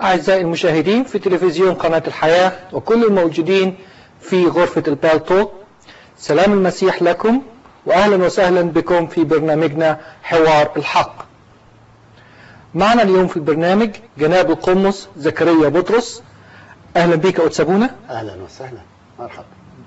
أعزائي المشاهدين في تلفزيون قناة الحياة وكل الموجودين في غرفة البالتو سلام المسيح لكم وأهلا وسهلا بكم في برنامجنا حوار الحق معنا اليوم في البرنامج جناب القمص زكريا بطرس أهلا بك أتسابونا أهلا وسهلا مرحبا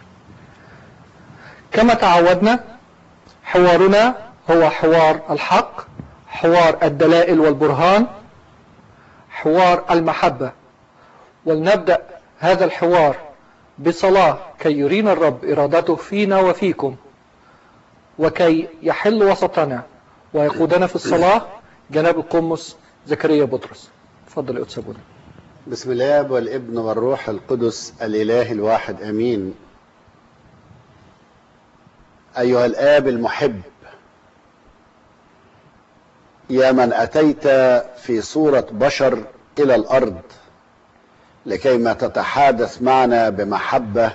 كما تعودنا حوارنا هو حوار الحق حوار الدلائل والبرهان حوار المحبة ولنبدأ هذا الحوار بصلاة كي يرينا الرب إرادته فينا وفيكم وكي يحل وسطنا ويقودنا في الصلاة جناب القمص زكريا بطرس تفضل يا أتسابونا بسم الله والابن والروح القدس الإله الواحد أمين أيها الآب المحب يا من أتيت في صورة بشر إلى الأرض لكيما تتحادث معنا بمحبة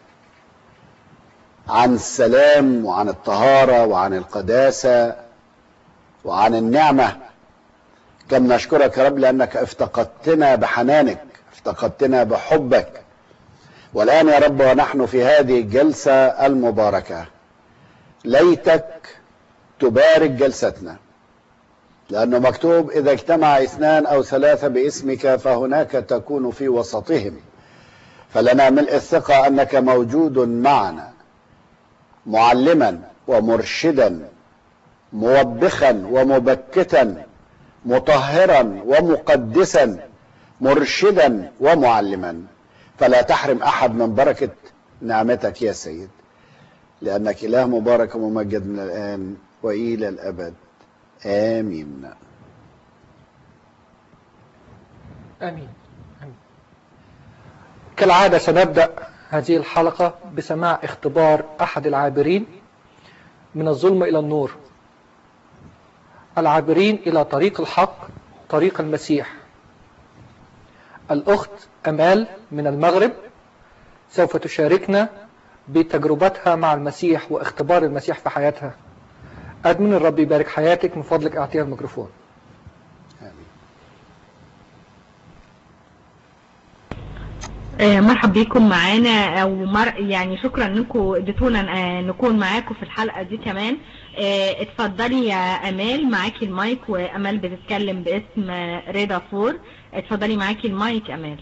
عن السلام وعن الطهارة وعن القداسة وعن النعمة كم نشكرك يا رب لأنك افتقدتنا بحنانك افتقدتنا بحبك والآن يا رب ونحن في هذه الجلسة المباركة ليتك تبارك جلستنا لأنه مكتوب إذا اجتمع اثنان أو ثلاثة باسمك فهناك تكون في وسطهم فلنا ملء الثقة أنك موجود معنا معلما ومرشدا موبخا ومبكتا مطهرا ومقدسا مرشدا ومعلما فلا تحرم أحد من بركة نعمتك يا سيد لأنك إله مبارك وممجد من الآن وإلى الأبد آمين آمين آمين كالعادة سنبدأ هذه الحلقة بسماع اختبار أحد العابرين من الظلم إلى النور العابرين إلى طريق الحق طريق المسيح الأخت أمال من المغرب سوف تشاركنا بتجربتها مع المسيح واختبار المسيح في حياتها أدمن الرب يبارك حياتك من فضلك أعطيها الميكروفون آه، مرحب بيكم معانا او مر... يعني شكرا انكم اديتونا آه، نكون معاكم في الحلقه دي كمان آه، اتفضلي يا امال معاكي المايك وامال بتتكلم باسم رضا فور اتفضلي معاكي المايك امال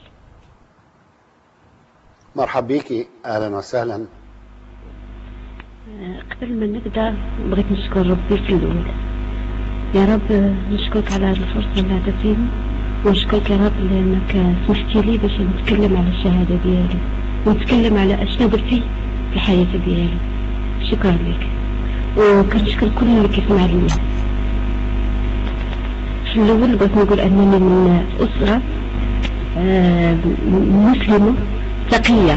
مرحب بيكي أهلا وسهلا قبل ما نبدأ بغيت نشكر ربي في الأول يا رب نشكرك على هذه الفرصة اللي عطيتيني ونشكرك يا رب لأنك سمحتي لي باش نتكلم على الشهادة ديالي ونتكلم على أشنا درتي في الحياة ديالي شكرا لك وكنشكر كل اللي كيسمع لي في الأول بغيت نقول أنني من أسرة آه، مسلمة تقية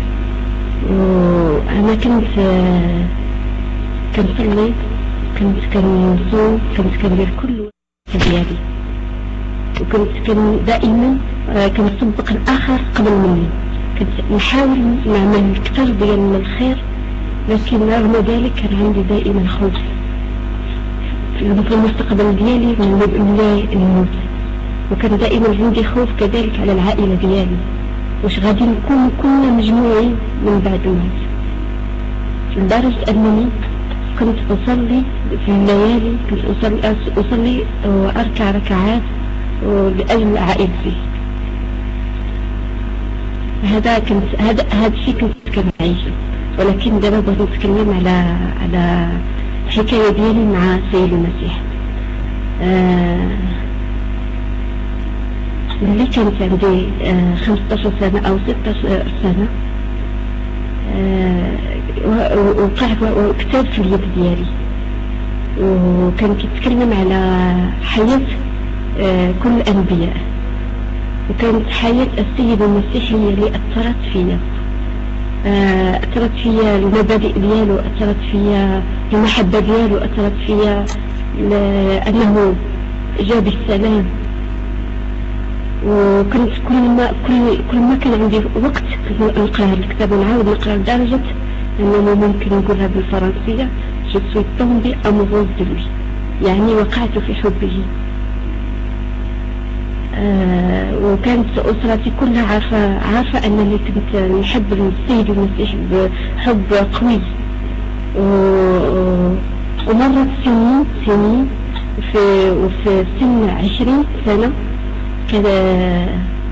وأنا كنت آه، كنصلي كنت كنصوم كنت كندير كل ديالي وكنت كن دائما آه، كنسبق الآخر قبل مني كنت نحاول نعمل كثر ديال الخير لكن رغم ذلك كان عندي دائما خوف في المستقبل ديالي من لا نموت وكان دائما عندي خوف كذلك على العائلة ديالي واش غادي نكون كلنا مجموعين من بعد الموت لدرجة أنني كنت أصلي في الليالي كنت أصلي, أصلي وأركع ركعات لأجل عائلتي هذا كنت هذا هذا الشيء كنت كنعيشه ولكن دابا بغيت نتكلم على على الحكايه ديالي مع سيد المسيح آه ملي كانت عندي آه 15 سنه او 16 سنه آه وقع كتاب في اليد ديالي وكان كيتكلم على حياه آه كل الانبياء وكانت حياه السيد المسيح هي اللي اثرت فيا أثرت فيا المبادئ ديالو أثرت فيا المحبة ديالو أثرت فيا أنه جاب السلام وكنت كل ما كل كل ما كان عندي وقت كنت نقرا الكتاب ونعاود نقرا لدرجة أنني ممكن نقولها بالفرنسية جو سوي تومبي أموغوز دو يعني وقعت في حبه آه وكانت أسرتي كلها عارفة عارفة أنني كنت نحب السيد المسيح بحب قوي و- ومرت سنين سنين في وفي سن عشرين سنة كذا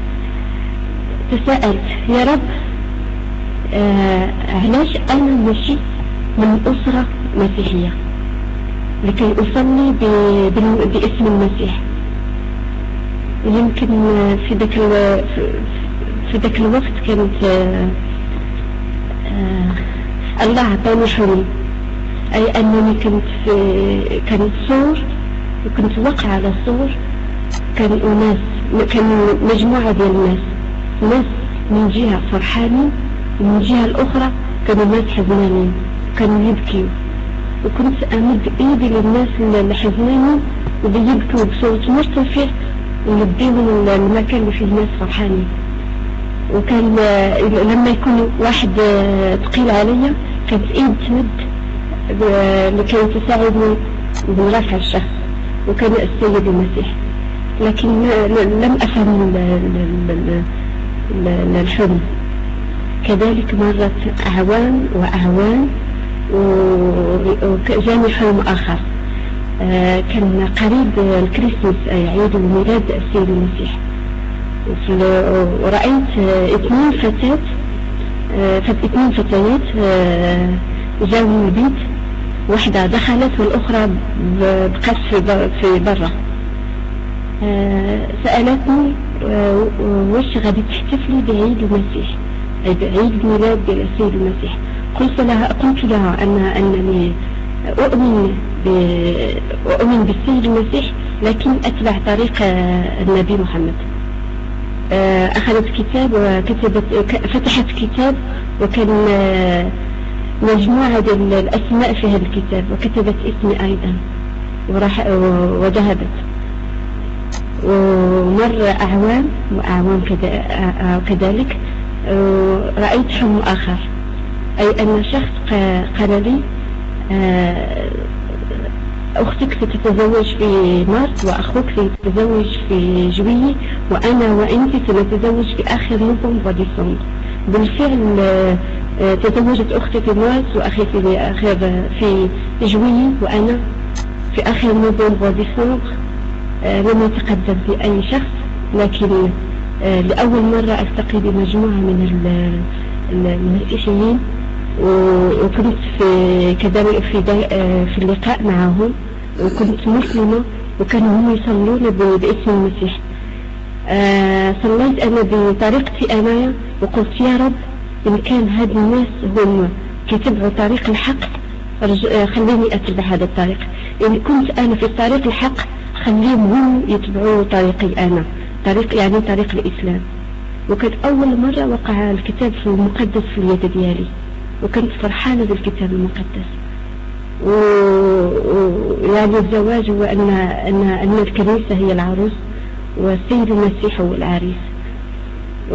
تساءلت يا رب آه علاش أنا ماشي من أسرة مسيحية لكي أصلي ب- بال- باسم المسيح يمكن في ذاك ال- في- في ذاك الوقت كانت آه، آه، الله عطاني حلم أي أنني كنت في كانت صور وكنت واقعة على صور كان أناس كان مجموعة ديال الناس ناس من جهة فرحانين ومن الجهة الأخرى كانوا ناس حزنانين كانوا يبكيوا وكنت أمد إيدي للناس اللي حزنانين وبيبكوا بصوت مرتفع ونديهم المكان اللي فيه ناس فرحانين وكان آه، لما يكون واحد آه، ثقيل عليا كانت ايد تمد آه، لكي تساعدني برفع الشخص وكان السيد المسيح لكن ما- ل- لم أفهم ال- ال- ال- ال- الحلم كذلك مرت أعوام وأعوام و- وجاني حلم آخر آه، كان قريب الكريسماس أي عيد الميلاد السيد المسيح وفي ال- ورأيت آه، اثنين فتاة آه، فت- اثنين فتيات آه، جاوا من البيت واحدة دخلت والأخرى ب- بقت في ب- في برا آه، سألتني آه، واش غادي تحتفلي بعيد المسيح أي بعيد ميلاد ديال السيد المسيح قلت لها قلت لها أن أنني أؤمن ب- أؤمن بالسيد المسيح لكن أتبع طريق آه، النبي محمد آه، أخذت كتاب وكتبت ك- فتحت كتاب وكان آه، مجموعة ديال الأسماء في هذا الكتاب وكتبت اسمي أيضا وراح و- وذهبت ومر أعوام وأعوام كذا- آه، آه، كذلك آه، رأيت حلم آخر أي أن شخص ق- قال لي آه، أختك ستتزوج في مارس وأخوك سيتزوج في جويي وأنا وأنت سنتزوج في آخر نوفمبر وديسمبر بالفعل آه، آه، تزوجت أختي في مارس وأخي في آخر في جويي وأنا في آخر نوفمبر وديسمبر آه، لم يتقدم في أي شخص لكن آه، لأول مرة ألتقي بمجموعة من ال- ال- المسيحيين و- وكنت في كذلك في داي- آه، في اللقاء معهم وكنت مسلمة وكانوا هم يصلون ب- باسم المسيح آه، صليت أنا بطريقتي أنا وقلت يا رب إن كان هاد الناس هم كيتبعوا طريق الحق رج- آه، خليني أتبع هذا الطريق إن كنت أنا في طريق الحق خليهم هم يتبعوا طريقي أنا طريق يعني طريق الإسلام وكان أول مرة وقع الكتاب في المقدس في اليد ديالي وكنت فرحانة بالكتاب المقدس ويعني الزواج هو أن أن أن الكنيسة هي العروس والسيد المسيح هو العريس و...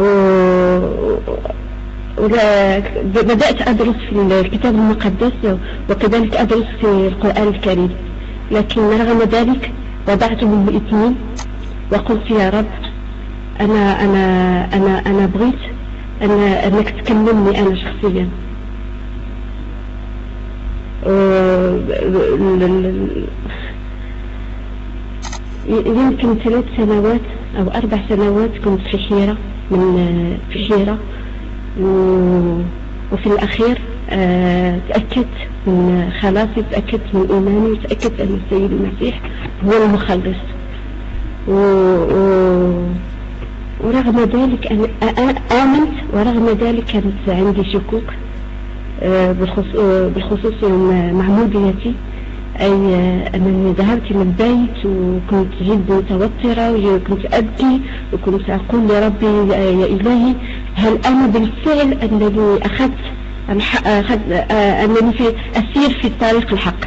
ولا- بدأت أدرس في الكتاب المقدس وكذلك أدرس في القرآن الكريم لكن رغم ذلك وضعتهم الاثنين وقلت يا رب أنا أنا أنا أنا بغيت أنا أنك تكلمني أنا شخصيا و- ال- ال- يمكن ثلاث سنوات أو أربع سنوات كنت في حيرة من في حيرة و- وفي الأخير آه، تأكدت من خلاصي تأكدت من إيماني وتأكدت أن السيد المسيح هو المخلص و... و... ورغم ذلك أنا آ- آمنت ورغم ذلك كانت عندي شكوك آه، بالخص- آه، بالخصوص يوم معموديتي أي آه، أنني ذهبت إلى البيت وكنت جد متوترة وكنت أبكي وكنت أقول لربي يا يا إلهي هل أنا بالفعل أنني أخذت الح- أخذ آه، أنني في أسير في الطريق الحق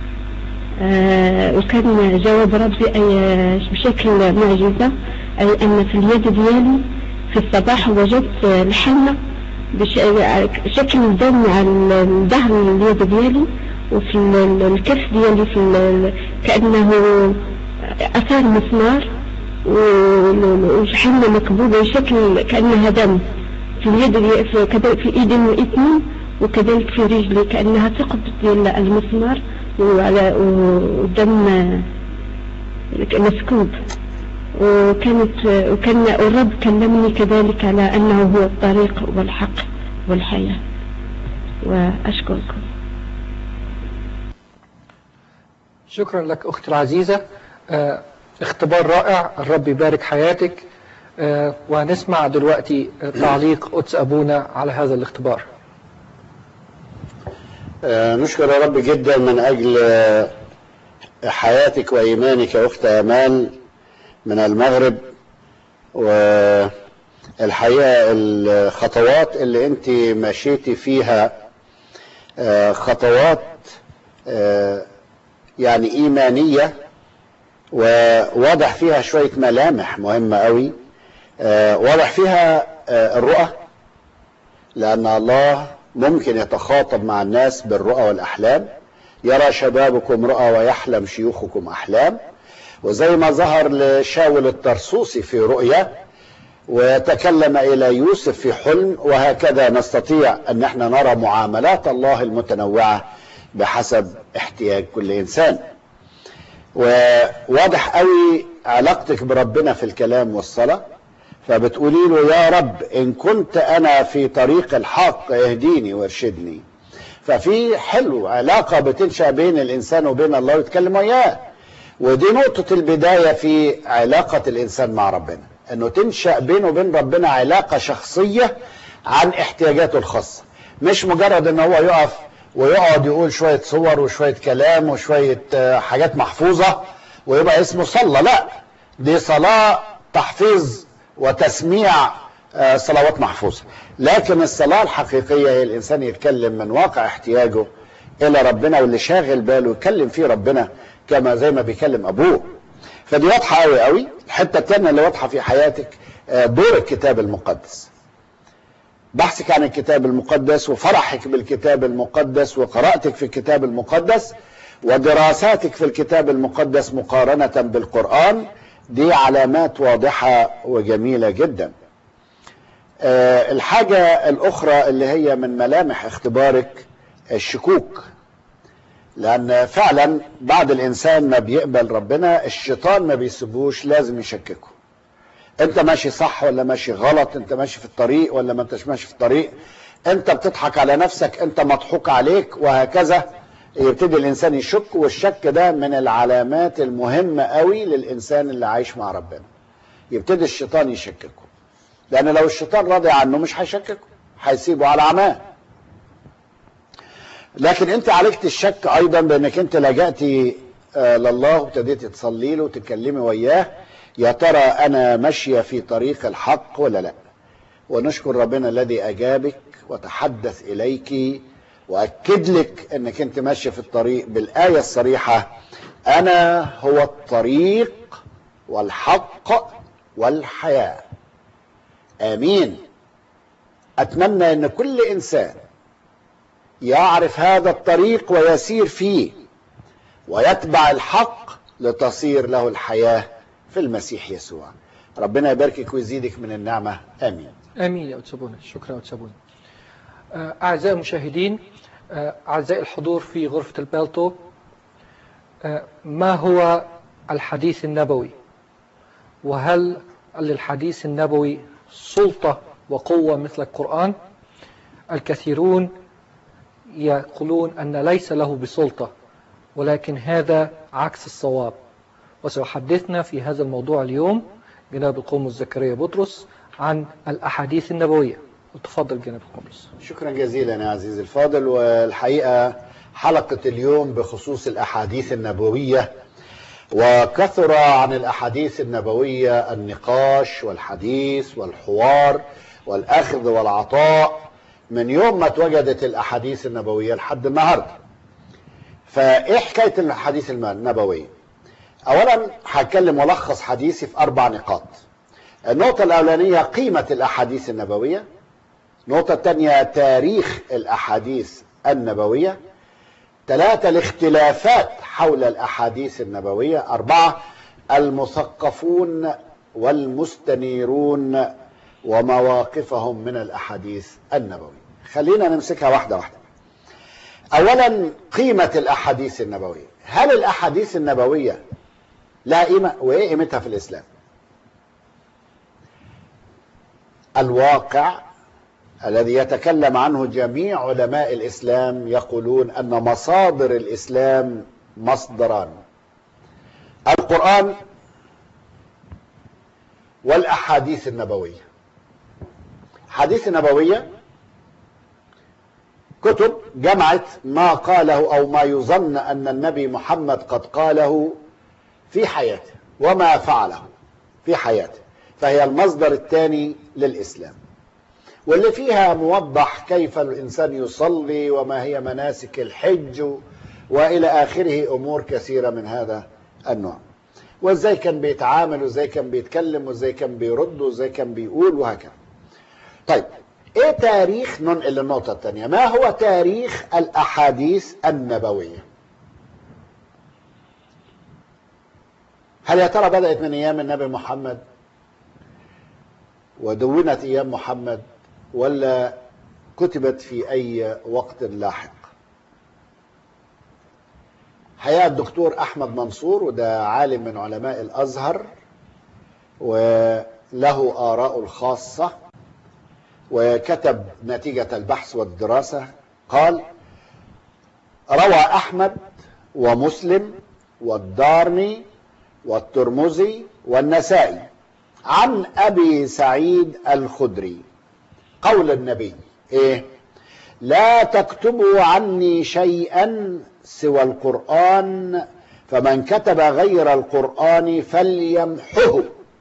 آه، وكان جواب ربي أي آه، بشكل معجزة أي أن في اليد ديالي في الصباح وجدت آه، الحنة بشكل دم على الظهر اليد ديالي وفي ال- ال- الكف ديالي في ال- كأنه أثار مسمار و- وشحنة مكبوبة بشكل كأنها دم في اليد في كذلك في ايدي والاثنين وكذلك في رجلي كأنها ثقب ديال المسمار وعلى ودم آه، مسكوب وكانت وكان الرب كلمني كذلك على أنه هو الطريق والحق والحياة وأشكركم شكرا لك أختي العزيزة آه، اختبار رائع الرب يبارك حياتك آه، وهنسمع دلوقتي تعليق قدس أبونا على هذا الاختبار آه، نشكر يا رب جدا من أجل آه، حياتك وإيمانك يا أخت أمال من المغرب والحقيقة الخطوات اللي أنت مشيتي فيها آه، خطوات آه، يعني إيمانية وواضح فيها شوية ملامح مهمة قوي آه، واضح فيها آه، الرؤى لأن الله ممكن يتخاطب مع الناس بالرؤى والأحلام يرى شبابكم رؤى ويحلم شيوخكم أحلام وزي ما ظهر لشاول الترسوسي في رؤيا وتكلم إلى يوسف في حلم وهكذا نستطيع أن احنا نرى معاملات الله المتنوعة بحسب احتياج كل إنسان وواضح قوي علاقتك بربنا في الكلام والصلاة فبتقولي له يا رب إن كنت أنا في طريق الحق اهديني وارشدني ففي حلو علاقة بتنشأ بين الإنسان وبين الله ويتكلم وياه ودي نقطة البداية في علاقة الإنسان مع ربنا أنه تنشأ بينه وبين ربنا علاقة شخصية عن احتياجاته الخاصة مش مجرد أنه هو يقف ويقعد يقول شوية صور وشوية كلام وشوية آه، حاجات محفوظة ويبقى اسمه صلى لا دي صلاة تحفيظ وتسميع آه، صلوات محفوظة لكن الصلاة الحقيقية هي الإنسان يتكلم من واقع احتياجه إلى ربنا واللي شاغل باله يكلم فيه ربنا كما زي ما بيكلم أبوه فدي واضحة قوي قوي الحتة التانية اللي واضحة في حياتك آه، دور الكتاب المقدس بحثك عن الكتاب المقدس وفرحك بالكتاب المقدس وقراءتك في الكتاب المقدس ودراساتك في الكتاب المقدس مقارنة بالقرآن دي علامات واضحة وجميلة جدا آه، الحاجة الأخرى اللي هي من ملامح اختبارك الشكوك لأن فعلا بعد الإنسان ما بيقبل ربنا الشيطان ما بيسيبوش لازم يشككه انت ماشي صح ولا ماشي غلط انت ماشي في الطريق ولا ما انتش ماشي في الطريق انت بتضحك على نفسك انت مضحوك عليك وهكذا يبتدي الانسان يشك والشك ده من العلامات المهمة قوي للانسان اللي عايش مع ربنا يبتدي الشيطان يشككه لان لو الشيطان راضي عنه مش هيشككه هيسيبه على عماه لكن انت عالجت الشك ايضا بانك انت لجأتي آه، لله وابتديتي تصلي له وتتكلمي وياه يا ترى انا ماشيه في طريق الحق ولا لا ونشكر ربنا الذي اجابك وتحدث اليك واكد لك انك انت ماشيه في الطريق بالايه الصريحه انا هو الطريق والحق والحياه امين اتمنى ان كل انسان يعرف هذا الطريق ويسير فيه ويتبع الحق لتصير له الحياه في المسيح يسوع ربنا يباركك ويزيدك من النعمه امين آمين يا أتسابونا شكرا يا أتسابونا آه، أعزائي المشاهدين آه، أعزائي الحضور في غرفة البالتو آه، ما هو الحديث النبوي وهل للحديث النبوي سلطة وقوة مثل القرآن الكثيرون يقولون أن ليس له بسلطة ولكن هذا عكس الصواب وسيحدثنا في هذا الموضوع اليوم جناب القومس زكريا بطرس عن الأحاديث النبوية تفضل جناب القومس شكرا جزيلا يا عزيزي الفاضل والحقيقه حلقه اليوم بخصوص الاحاديث النبويه وكثر عن الاحاديث النبويه النقاش والحديث والحوار والاخذ والعطاء من يوم ما اتوجدت الاحاديث النبويه لحد النهارده فايه حكايه الاحاديث النبويه اولا هتكلم ملخص حديثي في اربع نقاط النقطه الاولانيه قيمه الاحاديث النبويه النقطه الثانيه تاريخ الاحاديث النبويه ثلاثة الاختلافات حول الأحاديث النبوية أربعة المثقفون والمستنيرون ومواقفهم من الأحاديث النبوية خلينا نمسكها واحدة واحدة أولا قيمة الأحاديث النبوية هل الأحاديث النبوية لها قيمة وإيه قيمتها في الإسلام الواقع الذي يتكلم عنه جميع علماء الإسلام يقولون أن مصادر الإسلام مصدران القرآن والأحاديث النبوية حديث النبوية كتب جمعت ما قاله أو ما يظن أن النبي محمد قد قاله في حياته وما فعله في حياته فهي المصدر الثاني للإسلام واللي فيها موضح كيف الإنسان يصلي وما هي مناسك الحج وإلى آخره أمور كثيرة من هذا النوع وازاي كان بيتعامل وازاي كان بيتكلم وازاي كان بيرد وازاي كان بيقول وهكذا طيب ايه تاريخ ننقل للنقطة الثانية ما هو تاريخ الأحاديث النبوية هل يا ترى بدأت من أيام النبي محمد ودونت أيام محمد ولا كتبت في أي وقت لاحق حقيقة الدكتور أحمد منصور وده عالم من علماء الأزهر وله آراء الخاصة وكتب نتيجة البحث والدراسة قال روى أحمد ومسلم والدارمي والترمذي والنسائي عن أبي سعيد الخدري قول النبي إيه لا تكتبوا عني شيئا سوى القرآن فمن كتب غير القرآن فليمحه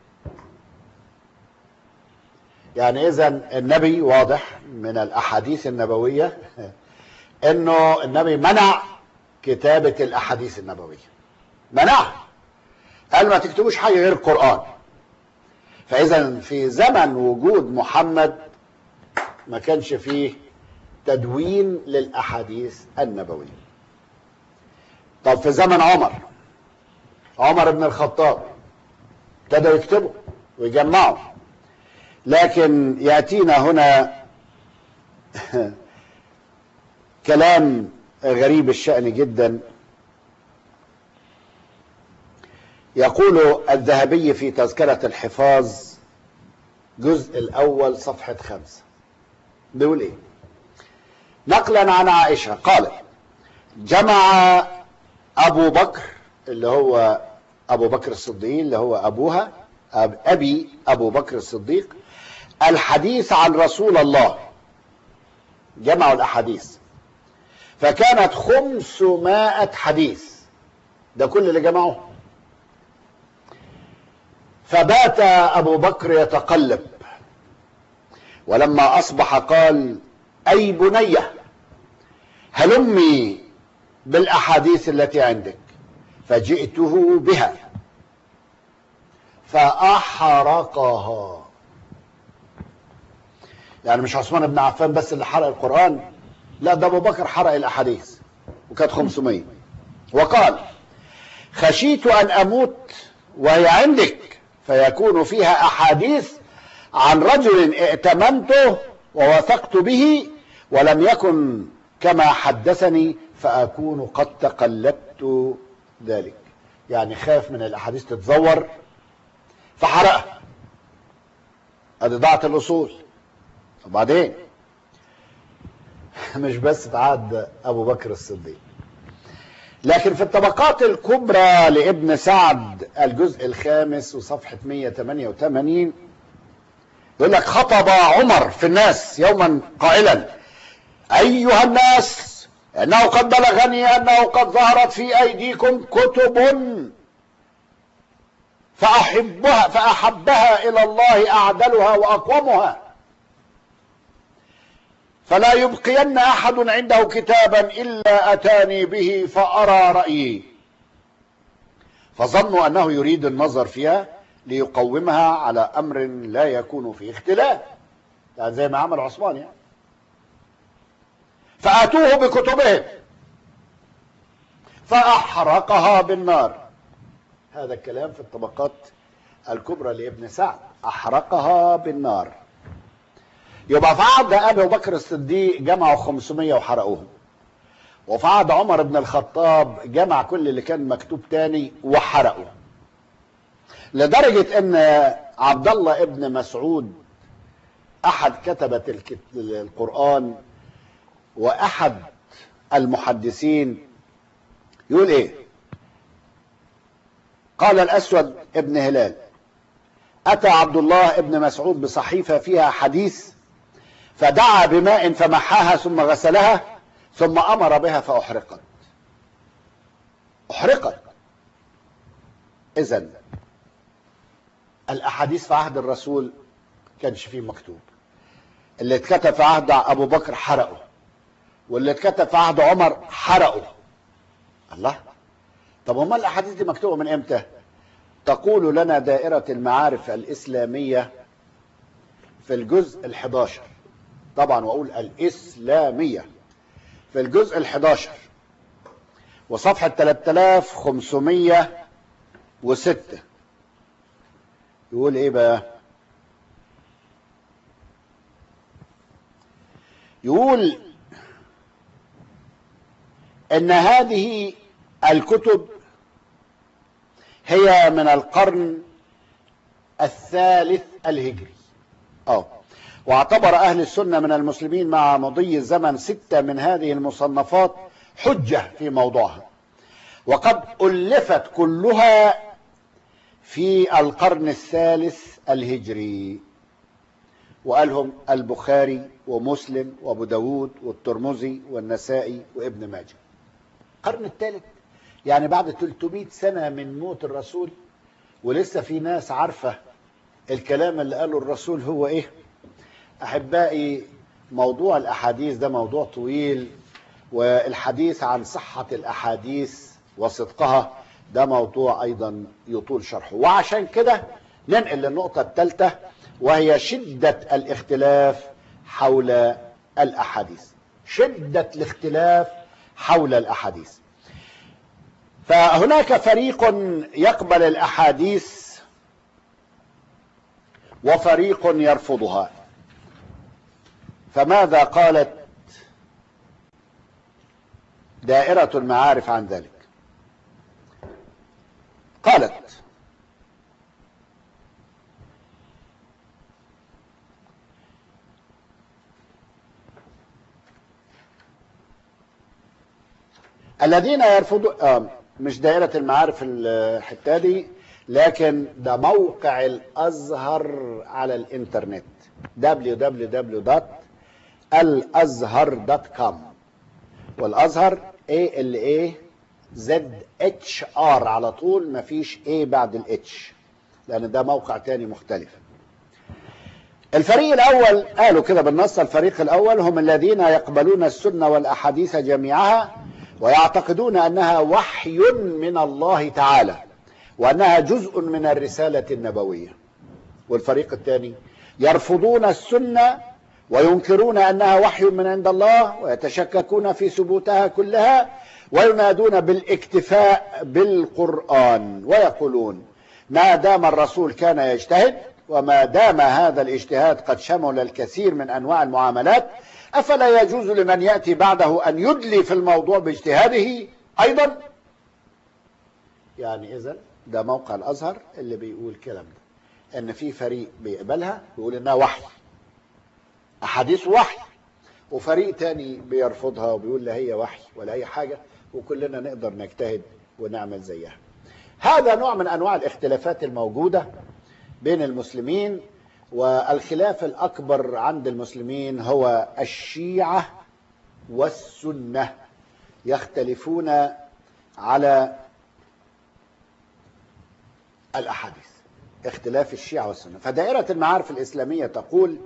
يعني إذا النبي واضح من الأحاديث النبوية إنه النبي منع كتابة الأحاديث النبوية منع قال ما تكتبوش حاجة غير القرآن فإذا في زمن وجود محمد ما كانش فيه تدوين للأحاديث النبوية طب في زمن عمر عمر بن الخطاب ابتدوا يكتبوا ويجمعوا لكن يأتينا هنا كلام غريب الشأن جدا يقول الذهبي في تذكرة الحفاظ جزء الأول صفحة خمسة بيقول إيه نقلا عن عائشة قالت جمع أبو بكر اللي هو أبو بكر الصديق اللي هو أبوها أب أبي أبو بكر الصديق الحديث عن رسول الله جمعوا الأحاديث فكانت خمسمائة حديث ده كل اللي جمعوه فبات أبو بكر يتقلب ولما أصبح قال أي بنية هلمي بالأحاديث التي عندك فجئته بها فأحرقها يعني مش عثمان بن عفان بس اللي حرق القرآن لا ده أبو بكر حرق الأحاديث وكانت 500 وقال خشيت أن أموت وهي عندك فيكون فيها أحاديث عن رجل ائتمنته ووثقت به ولم يكن كما حدثني فأكون قد تقلدت ذلك يعني خاف من الأحاديث تتزور فحرقها ادي ضاعت الأصول وبعدين مش بس تعاد أبو بكر الصديق لكن في الطبقات الكبرى لابن سعد الجزء الخامس وصفحة 188 يقول لك خطب عمر في الناس يوما قائلا أيها الناس إنه قد بلغني أنه قد ظهرت في أيديكم كتب فأحبها فأحبها إلى الله أعدلها وأقومها فلا يبقين أحد عنده كتابا إلا أتاني به فأرى رأيي فظنوا أنه يريد النظر فيها ليقومها على أمر لا يكون فيه اختلاف يعني زي ما عمل عثمان يعني فأتوه بكتبهم فأحرقها بالنار هذا الكلام في الطبقات الكبرى لابن سعد أحرقها بالنار يبقى في عهد أبي بكر الصديق جمعوا 500 وحرقوهم وفي عهد عمر بن الخطاب جمع كل اللي كان مكتوب تاني وحرقه لدرجة ان عبد الله ابن مسعود احد كتبة الكت- القرآن واحد المحدثين يقول ايه قال الاسود ابن هلال اتى عبد الله ابن مسعود بصحيفة فيها حديث فدعا بماء فمحاها ثم غسلها ثم امر بها فاحرقت احرقت اذا الاحاديث في عهد الرسول كانش فيه مكتوب اللي اتكتب في عهد ابو بكر حرقه واللي اتكتب في عهد عمر حرقه الله طب امال الاحاديث دي مكتوبه من امتى تقول لنا دائره المعارف الاسلاميه في الجزء ال11 طبعا واقول الاسلاميه في الجزء ال11 وصفحه 3506 يقول ايه بقى يقول ان هذه الكتب هي من القرن الثالث الهجري اه واعتبر اهل السنه من المسلمين مع مضي الزمن سته من هذه المصنفات حجه في موضوعها وقد الفت كلها في القرن الثالث الهجري وقالهم البخاري ومسلم وابو داود والترمذي والنسائي وابن ماجه القرن الثالث يعني بعد 300 سنة من موت الرسول ولسه في ناس عارفة الكلام اللي قاله الرسول هو ايه احبائي موضوع الاحاديث ده موضوع طويل والحديث عن صحة الاحاديث وصدقها ده موضوع ايضا يطول شرحه وعشان كده ننقل للنقطة الثالثة وهي شدة الاختلاف حول الاحاديث شدة الاختلاف حول الاحاديث فهناك فريق يقبل الاحاديث وفريق يرفضها فماذا قالت دائرة المعارف عن ذلك قالت الذين يرفضون آه مش دائرة المعارف الحتة دي لكن ده موقع الأزهر على الإنترنت www.الازهر.com والأزهر A L A Z H R على طول مفيش A بعد الاتش لأن ده موقع تاني مختلف الفريق الأول قالوا كده بالنص الفريق الأول هم الذين يقبلون السنة والأحاديث جميعها ويعتقدون أنها وحي من الله تعالى وأنها جزء من الرسالة النبوية والفريق الثاني يرفضون السنة وينكرون أنها وحي من عند الله ويتشككون في ثبوتها كلها وينادون بالاكتفاء بالقرآن ويقولون ما دام الرسول كان يجتهد وما دام هذا الاجتهاد قد شمل الكثير من أنواع المعاملات أفلا يجوز لمن يأتي بعده أن يدلي في الموضوع باجتهاده أيضا يعني إذا ده موقع الأزهر اللي بيقول الكلام ده إن في فريق بيقبلها بيقول إنها وحي أحاديث وحي وفريق تاني بيرفضها وبيقول لا هي وحي ولا أي حاجة وكلنا نقدر نجتهد ونعمل زيها هذا نوع من أنواع الاختلافات الموجودة بين المسلمين والخلاف الأكبر عند المسلمين هو الشيعة والسنة يختلفون على الأحاديث اختلاف الشيعة والسنة فدائرة المعارف الإسلامية تقول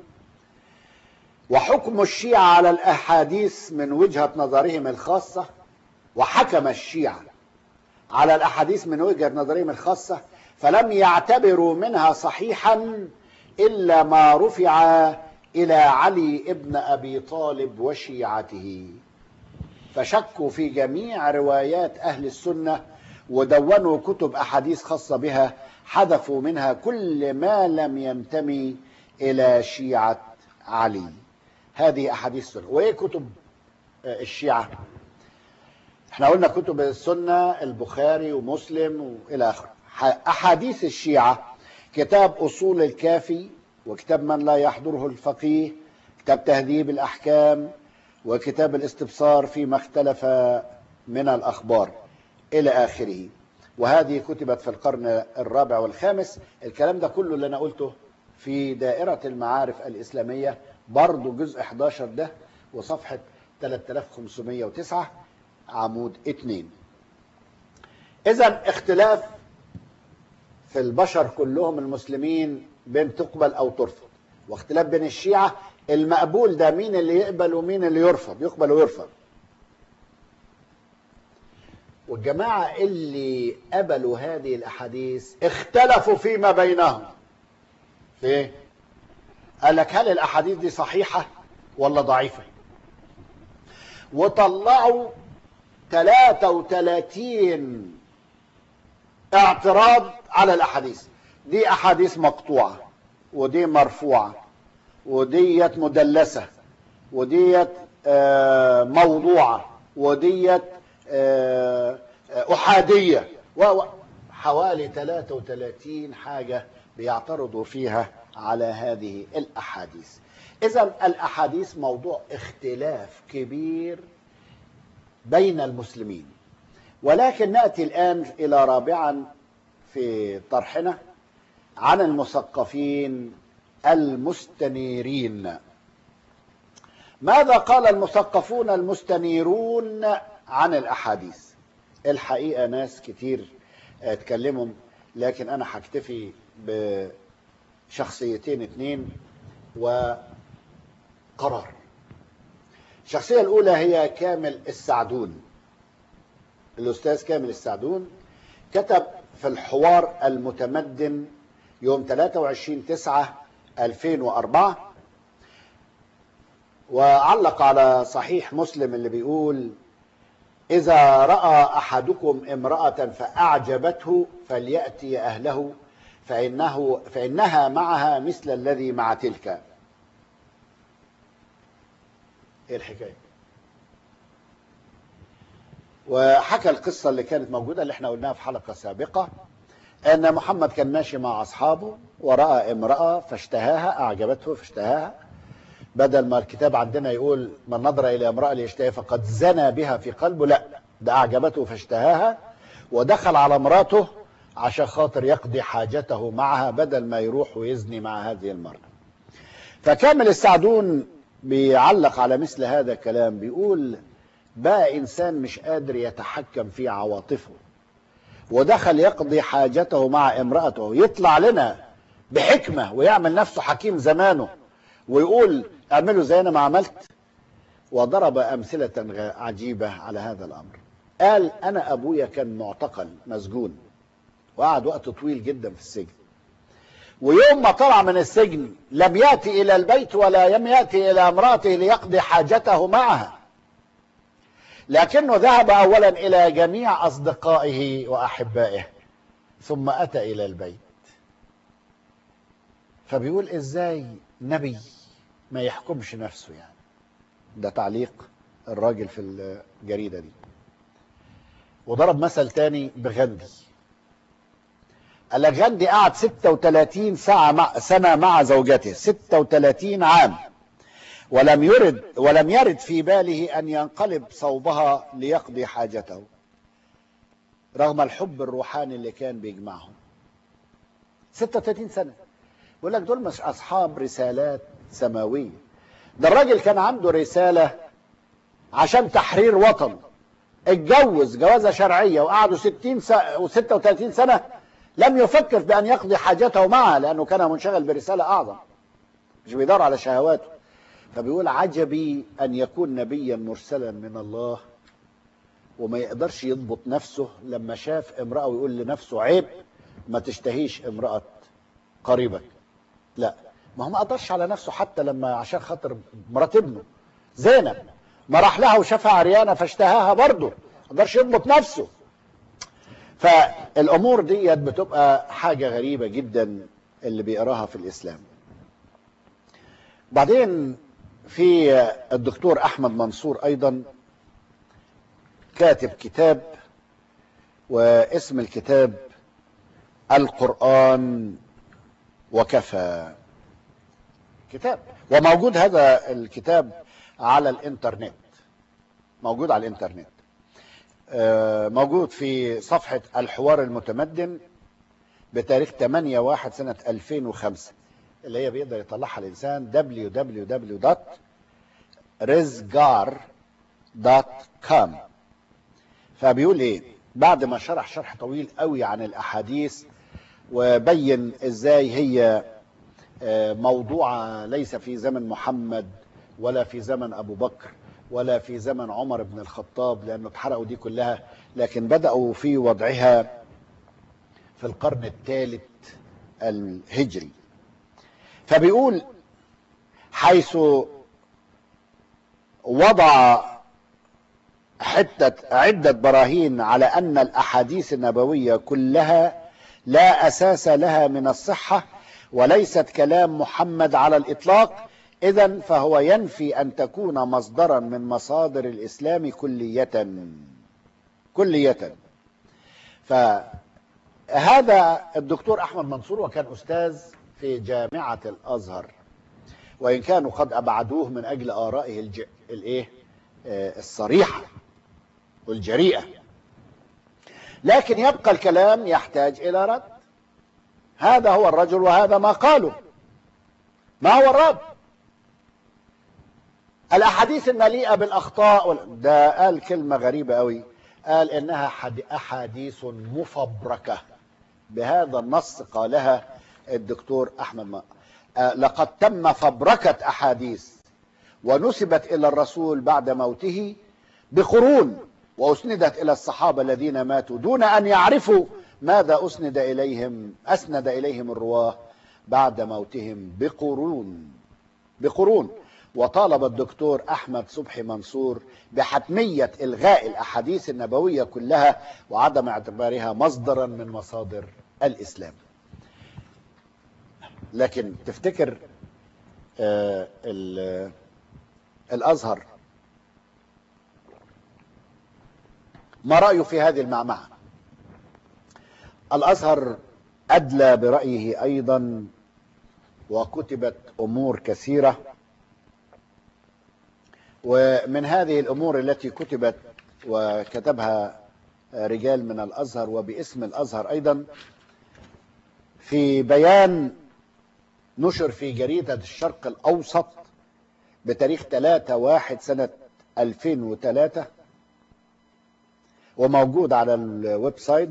وحكم الشيعة على الأحاديث من وجهة نظرهم الخاصة وحكم الشيعة على الأحاديث من وجهة نظرهم الخاصة فلم يعتبروا منها صحيحا إلا ما رفع إلى علي ابن أبي طالب وشيعته فشكوا في جميع روايات أهل السنة ودونوا كتب أحاديث خاصة بها حذفوا منها كل ما لم ينتمي إلى شيعة علي هذه أحاديث السنة وإيه كتب آه، الشيعة احنا قلنا كتب السنة البخاري ومسلم وإلى آخره ح- أحاديث الشيعة كتاب أصول الكافي وكتاب من لا يحضره الفقيه كتاب تهذيب الأحكام وكتاب الاستبصار فيما اختلف من الأخبار إلى آخره وهذه كتبت في القرن الرابع والخامس الكلام ده كله اللي أنا قلته في دائرة المعارف الإسلامية برضو جزء 11 ده وصفحة 3509 عمود 2 إذا اختلاف في البشر كلهم المسلمين بين تقبل أو ترفض واختلاف بين الشيعة المقبول ده مين اللي يقبل ومين اللي يرفض يقبل ويرفض والجماعة اللي قبلوا هذه الأحاديث اختلفوا فيما بينهم في إيه؟ قال لك هل الأحاديث دي صحيحة ولا ضعيفة وطلعوا 33 اعتراض على الأحاديث دي أحاديث مقطوعة ودي مرفوعة وديت مدلسة وديت آه، موضوعة وديت آه، آه، أحادية و- و- حوالي 33 حاجة بيعترضوا فيها على هذه الأحاديث إذا الأحاديث موضوع اختلاف كبير بين المسلمين ولكن نأتي الآن إلى رابعا في طرحنا عن المثقفين المستنيرين ماذا قال المثقفون المستنيرون عن الأحاديث الحقيقة ناس كتير اتكلموا لكن أنا هكتفي بشخصيتين اتنين وقرار الشخصية الأولى هي كامل السعدون الأستاذ كامل السعدون كتب في الحوار المتمدن يوم 23 9 2004 وعلق على صحيح مسلم اللي بيقول إذا رأى أحدكم امرأة فأعجبته فليأتي أهله فإنه فإنها معها مثل الذي مع تلك إيه الحكاية وحكى القصة اللي كانت موجودة اللي احنا قلناها في حلقة سابقة أن محمد كان ماشي مع أصحابه ورأى امرأة فاشتهاها أعجبته فاشتهاها بدل ما الكتاب عندنا يقول من نظر إلى امرأة ليشتهي فقد زنى بها في قلبه لا ده أعجبته فاشتهاها ودخل على مراته عشان خاطر يقضي حاجته معها بدل ما يروح ويزني مع هذه المرأة فكامل السعدون بيعلق على مثل هذا الكلام بيقول بقى إنسان مش قادر يتحكم في عواطفه ودخل يقضي حاجته مع امرأته يطلع لنا بحكمة ويعمل نفسه حكيم زمانه ويقول اعملوا زي انا ما عملت وضرب امثله غ- عجيبه على هذا الامر قال انا ابويا كان معتقل مسجون وقعد وقت طويل جدا في السجن ويوم ما طلع من السجن لم ياتي الى البيت ولا لم ياتي الى امراته ليقضي حاجته معها لكنه ذهب اولا الى جميع اصدقائه واحبائه ثم اتى الى البيت فبيقول ازاي نبي ما يحكمش نفسه يعني ده تعليق الراجل في الجريدة دي وضرب مثل تاني بغندي قال لك غندي قعد 36 ساعة مع سنة مع زوجته 36 عام ولم يرد ولم يرد في باله أن ينقلب صوبها ليقضي حاجته رغم الحب الروحاني اللي كان بيجمعهم 36 سنة بيقول لك دول مش أصحاب رسالات سماوية ده الراجل كان عنده رسالة عشان تحرير وطن اتجوز جوازة شرعية وقعدوا 60 سنة و36 سنة لم يفكر بأن يقضي حاجته معها لأنه كان منشغل برسالة أعظم مش بيدور على شهواته فبيقول عجبي أن يكون نبيا مرسلا من الله وما يقدرش يضبط نفسه لما شاف امرأة ويقول لنفسه عيب ما تشتهيش امرأة قريبك لا ما هو ما قدرش على نفسه حتى لما عشان خاطر مرات ابنه زينب ما راح لها وشافها عريانه فاشتهاها برضه ما قدرش يضبط نفسه فالامور ديت بتبقى حاجه غريبه جدا اللي بيقراها في الاسلام بعدين في الدكتور احمد منصور ايضا كاتب كتاب واسم الكتاب القران وكفى كتاب وموجود هذا الكتاب على الانترنت موجود على الانترنت آه، موجود في صفحة الحوار المتمدن بتاريخ 8 1 سنة 2005 اللي هي بيقدر يطلعها الإنسان www.rizgar.com فبيقول إيه بعد ما شرح شرح طويل قوي عن الأحاديث وبين إزاي هي آه، موضوعة ليس في زمن محمد ولا في زمن أبو بكر ولا في زمن عمر بن الخطاب لأنه اتحرقوا دي كلها لكن بدأوا في وضعها في القرن الثالث الهجري فبيقول حيث وضع حتة عدة براهين على أن الأحاديث النبوية كلها لا أساس لها من الصحة وليست كلام محمد على الإطلاق إذا فهو ينفي أن تكون مصدرا من مصادر الإسلام كلية كلية فهذا الدكتور أحمد منصور وكان أستاذ في جامعة الأزهر وإن كانوا قد أبعدوه من أجل آرائه الج... الإيه؟ آه، الصريحة والجريئة لكن يبقى الكلام يحتاج إلى رد هذا هو الرجل وهذا ما قاله ما هو الرد الاحاديث المليئه بالاخطاء وال- ده قال كلمه غريبه قوي قال انها حد- احاديث مفبركه بهذا النص قالها الدكتور احمد ما آه، لقد تم فبركه احاديث ونسبت الى الرسول بعد موته بقرون واسندت الى الصحابه الذين ماتوا دون ان يعرفوا ماذا اسند اليهم اسند اليهم الرواه بعد موتهم بقرون بقرون وطالب الدكتور احمد صبحي منصور بحتميه الغاء الاحاديث النبويه كلها وعدم اعتبارها مصدرا من مصادر الاسلام. لكن تفتكر آه، ال- الازهر ما رايه في هذه المعمعه؟ الازهر ادلى برايه ايضا وكتبت امور كثيره ومن هذه الامور التي كتبت وكتبها رجال من الازهر وباسم الازهر ايضا في بيان نشر في جريده الشرق الاوسط بتاريخ 3 1 سنه 2003 وموجود على الويب سايت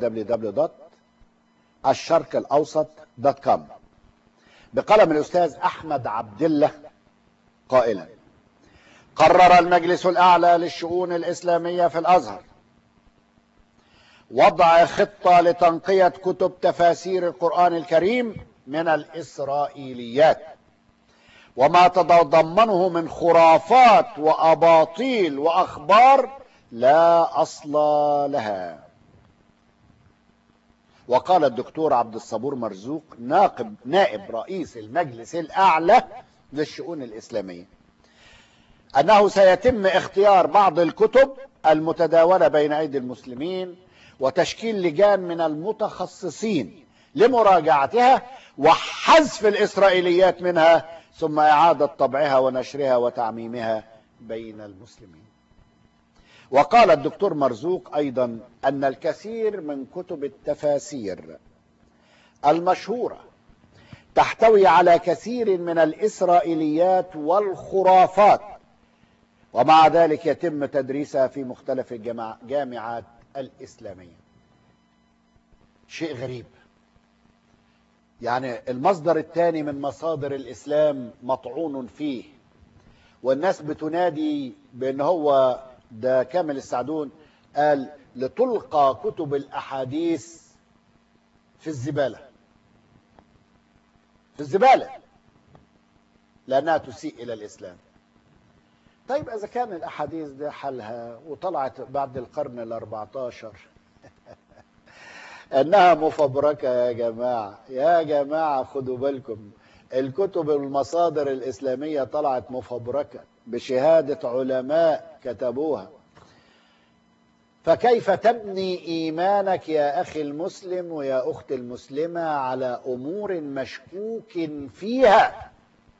www.الشرقالاوسط.com بقلم الاستاذ احمد عبد الله قائلا قرر المجلس الاعلى للشؤون الاسلاميه في الازهر وضع خطه لتنقيه كتب تفاسير القران الكريم من الاسرائيليات وما تتضمنه من خرافات واباطيل واخبار لا اصل لها وقال الدكتور عبد الصبور مرزوق ناقب نائب رئيس المجلس الاعلى للشؤون الاسلاميه انه سيتم اختيار بعض الكتب المتداوله بين ايدي المسلمين وتشكيل لجان من المتخصصين لمراجعتها وحذف الاسرائيليات منها ثم اعاده طبعها ونشرها وتعميمها بين المسلمين وقال الدكتور مرزوق ايضا ان الكثير من كتب التفاسير المشهوره تحتوي على كثير من الاسرائيليات والخرافات ومع ذلك يتم تدريسها في مختلف الجامعات الاسلاميه شيء غريب يعني المصدر الثاني من مصادر الاسلام مطعون فيه والناس بتنادي بان هو ده كامل السعدون قال لتلقى كتب الاحاديث في الزباله في الزباله لانها تسيء الى الاسلام طيب اذا كان الاحاديث ده حلها وطلعت بعد القرن ال 14 انها مفبركه يا جماعه يا جماعه خدوا بالكم الكتب المصادر الاسلاميه طلعت مفبركه بشهاده علماء كتبوها فكيف تبني ايمانك يا اخي المسلم ويا اختي المسلمه على امور مشكوك فيها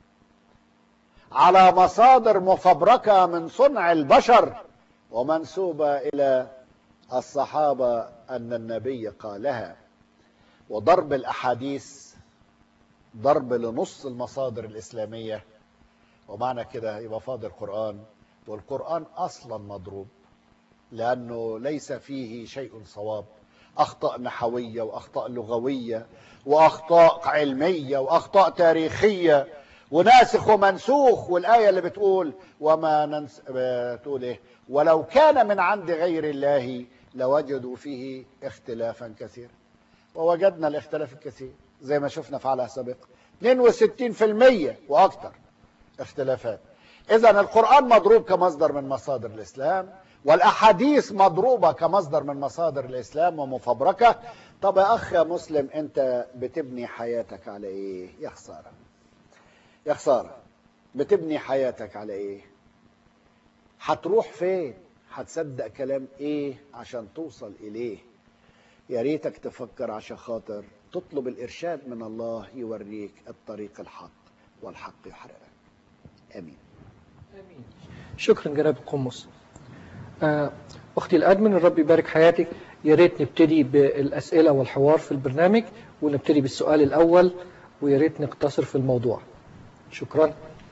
على مصادر مفبركه من صنع البشر ومنسوبه الى الصحابه ان النبي قالها وضرب الاحاديث ضرب لنص المصادر الاسلاميه ومعنى كده يبقى فاضل قران والقران اصلا مضروب لانه ليس فيه شيء صواب اخطاء نحويه واخطاء لغويه واخطاء علميه واخطاء تاريخيه وناسخ ومنسوخ والايه اللي بتقول وما ننس بتقول ايه ولو كان من عند غير الله لوجدوا فيه اختلافا كثيرا ووجدنا الاختلاف الكثير زي ما شفنا في حلقه سابقه 62% واكثر اختلافات اذا القران مضروب كمصدر من مصادر الاسلام والاحاديث مضروبه كمصدر من مصادر الاسلام ومفبركه طب يا اخ يا مسلم انت بتبني حياتك على ايه يا خساره يا خساره بتبني حياتك على ايه هتروح فين هتصدق كلام ايه عشان توصل اليه يا ريتك تفكر عشان خاطر تطلب الارشاد من الله يوريك الطريق الحق والحق يحررك امين شكرا جناب القمص آه، اختي الادمن الرب يبارك حياتك يا ريت نبتدي بالاسئله والحوار في البرنامج ونبتدي بالسؤال الاول ويا ريت نقتصر في الموضوع شكرا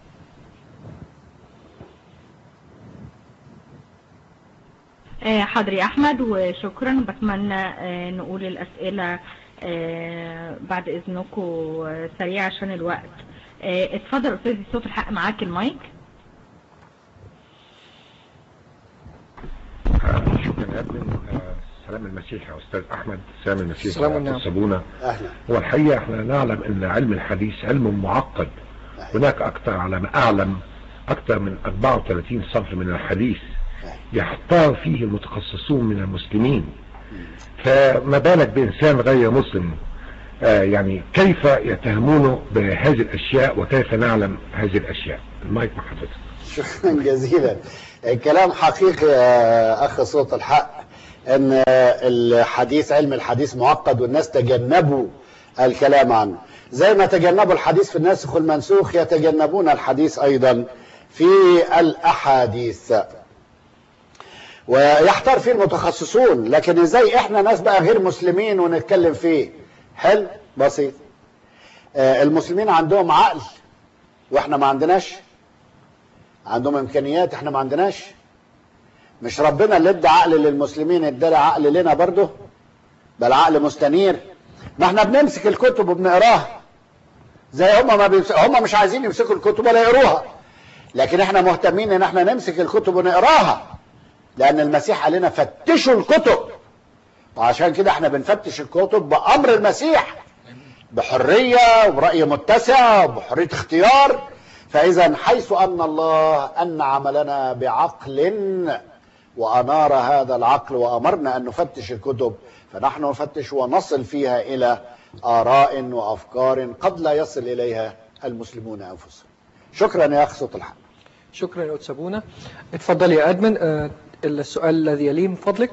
آه، حاضر يا احمد وشكرا بتمنى آه، نقول الاسئله آه، بعد اذنكم آه، سريع عشان الوقت آه، اتفضل استاذ صوت الحق معاك المايك شكرا يا ابن سلام المسيح يا استاذ احمد سلام المسيح سلام يا والنعم. أستاذ سابونا اهلا هو الحقيقه احنا نعلم ان علم الحديث علم معقد هناك اكثر على ما اعلم اكثر من 34 صنف من الحديث يحتار فيه المتخصصون من المسلمين فما بالك بانسان غير مسلم آه يعني كيف يتهمونه بهذه الاشياء وكيف نعلم هذه الاشياء المايك مع حضرتك شكرا جزيلا الكلام حقيقي يا اخ صوت الحق ان الحديث علم الحديث معقد والناس تجنبوا الكلام عنه زي ما تجنبوا الحديث في الناسخ والمنسوخ يتجنبون الحديث ايضا في الاحاديث ويحتار فيه المتخصصون لكن ازاي احنا ناس بقى غير مسلمين ونتكلم فيه حل بسيط آه، المسلمين عندهم عقل واحنا ما عندناش عندهم امكانيات احنا ما عندناش مش ربنا اللي ادى عقل للمسلمين ادى عقل لنا برضه بل عقل مستنير ما احنا بنمسك الكتب وبنقراها زي هم ما بيمس... هم مش عايزين يمسكوا الكتب ولا يقروها لكن احنا مهتمين ان احنا نمسك الكتب ونقراها لان المسيح قال لنا فتشوا الكتب وعشان كده احنا بنفتش الكتب بامر المسيح بحريه وبراي متسع وبحريه اختيار فاذا حيث ان الله انعم لنا بعقل وانار هذا العقل وامرنا ان نفتش الكتب فنحن نفتش ونصل فيها الى اراء وافكار قد لا يصل اليها المسلمون انفسهم شكرا يا اخ صوت الحق شكرا يا أستاذ سابونا اتفضل يا ادمن آه، السؤال الذي يليه من فضلك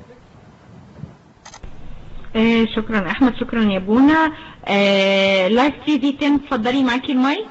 آه، شكرا احمد شكرا يا بونا آه، لايف تي في 10 اتفضلي معاكي المايك